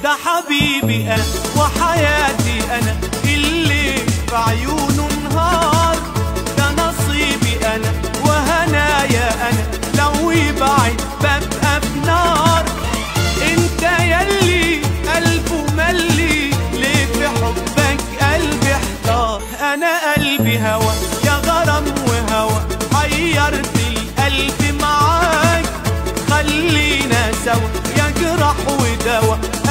ده حبيبي انا وحياتي انا اللي في عيونه نهار ده نصيبي انا وهنايا انا لو يبعد ببقى في نار انت يلي قلبه ملي ليه في حبك قلبي احتار انا قلبي هوى يا غرام وهوى حيرت القلب معاك خلينا سوا يا جرح ودوا